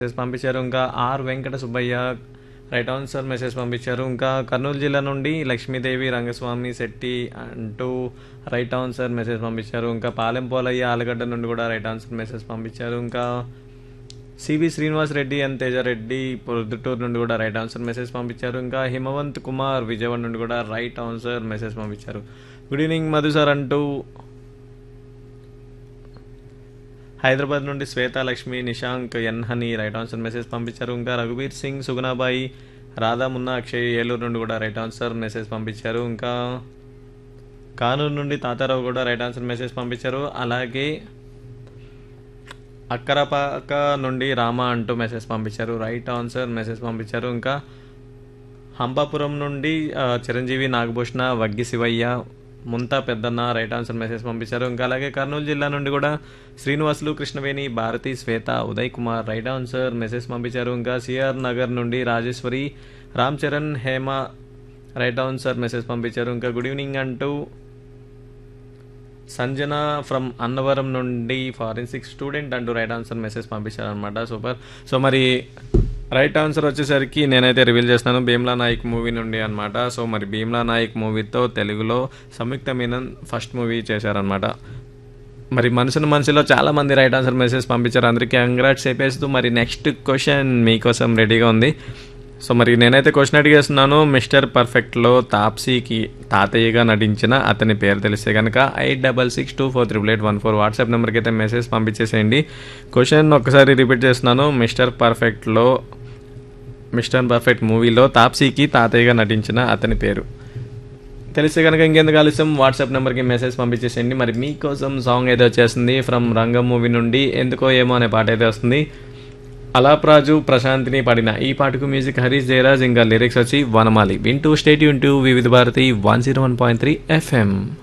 message పంపించారు ఇంకా R Venkata Subbaiah right answer message పంపించారు ఇంకా కర్నూలు జిల్లా నుండి లక్ష్మీదేవి రంగస్వామి శెట్టి అంటూ రైట్ ఆన్సర్ మెసేజ్ పంపించారు ఇంకా పాలెం పోలయ్య ఆలగడ్డ నుండి కూడా రైట్ ఆన్సర్ మెసేజ్ పంపించారు ఇంకా సివి శ్రీనివాస్ రెడ్డి అండ్ తేజారెడ్డి పొద్దుటూరు నుండి కూడా రైట్ ఆన్సర్ మెసేజ్ పంపించారు ఇంకా హిమవంత్ కుమార్ విజయవాడ నుండి కూడా రైట్ ఆన్సర్ మెసేజ్ పంపించారు గుడ్ ఈవినింగ్ మధు సార్ అంటూ హైదరాబాద్ నుండి Shweta Lakshmi Nishank N Hani right answer message పంపించారు ఇంకా రఘువీర్ సింగ్ సుగుణాబాయి రాధా మున్నా అక్షయ్ ఏలూరు నుండి కూడా రైట్ ఆన్సర్ మెసేజ్ పంపించారు ఇంకా కానూరు నుండి తాతారావు కూడా రైట్ ఆన్సర్ మెసేజ్ పంపించారు అలాగే అక్కరపాక నుండి రామ అంటూ మెసేజ్ పంపించారు రైట్ ఆన్సర్ మెసేజ్ పంపించారు ఇంకా హంపాపురం నుండి ఆ, చిరంజీవి నాగభూషణ వగ్గి శివయ్య ముంతా పెద్దన్న రైట్ ఆన్సర్ మెసేజ్ పంపించారు ఇంకా అలాగే కర్నూలు జిల్లా నుండి కూడా Srinivasulu Krishnaveni Bharathi Shweta Uday Kumar right answer message పంపించారు ఇంకా సిఆర్ నగర్ నుండి Rajeshwari Ram Charan Hema right answer message పంపించారు ఇంకా గుడ్ ఈవినింగ్ అంటూ సంజన ఫ్రమ్ అన్నవరం నుండి ఫారెన్సిక్ స్టూడెంట్ అంటూ రైట్ ఆన్సర్ మెసేజ్ పంపించారు అనమాట సూపర్ సో మరి రైట్ ఆన్సర్ వచ్చేసరికి నేనైతే రివీల్ చేస్తున్నాను భీమ్లా నాయక్ మూవీ నుండి అనమాట సో మరి భీమ్లా నాయక్ మూవీతో తెలుగులో సంయుక్త మీనన్ ఫస్ట్ మూవీ చేశారనమాట మరి మనసును మనసులో చాలా మంది రైట్ ఆన్సర్ మెసేజ్ పంపించారు అందరికీ కంగ్రాట్స్ చెప్పేస్తూ మరి నెక్స్ట్ క్వశ్చన్ మీకోసం రెడీగా ఉంది సో మరి నేనైతే క్వశ్చన్ అడిగేస్తున్నాను మిస్టర్ పర్ఫెక్ట్లో తాప్సీకి తాతయ్యగా నటించిన అతని పేరు తెలిస్తే కనుక eight double six two four triple eight one four WhatsApp నెంబర్కి అయితే మెసేజ్ పంపించేసేయండి క్వశ్చన్ ఒక్కసారి రిపీట్ చేస్తున్నాను మిస్టర్ పర్ఫెక్ట్లో మిస్టర్ పర్ఫెక్ట్ మూవీలో తాప్సీకి తాతయ్యగా నటించిన అతని పేరు తెలిస్తే కనుక ఇంకెందుకు ఆలస్యం వాట్సాప్ నెంబర్కి మెసేజ్ పంపించేసేయండి మరి మీకోసం సాంగ్ అయితే వచ్చేస్తుంది ఫ్రమ్ రంగం మూవీ నుండి ఎందుకో ఏమో అనే పాట అయితే వస్తుంది అలాప్రాజు ప్రశాంతిని పాడిన ఈ పాటకు మ్యూజిక్ హరీష్ జయరాజ్ ఇంకా లిరిక్స్ వచ్చి వనమాలి వింటూ స్టేట్ యూన్ two Vividh Bharati one zero one point three FM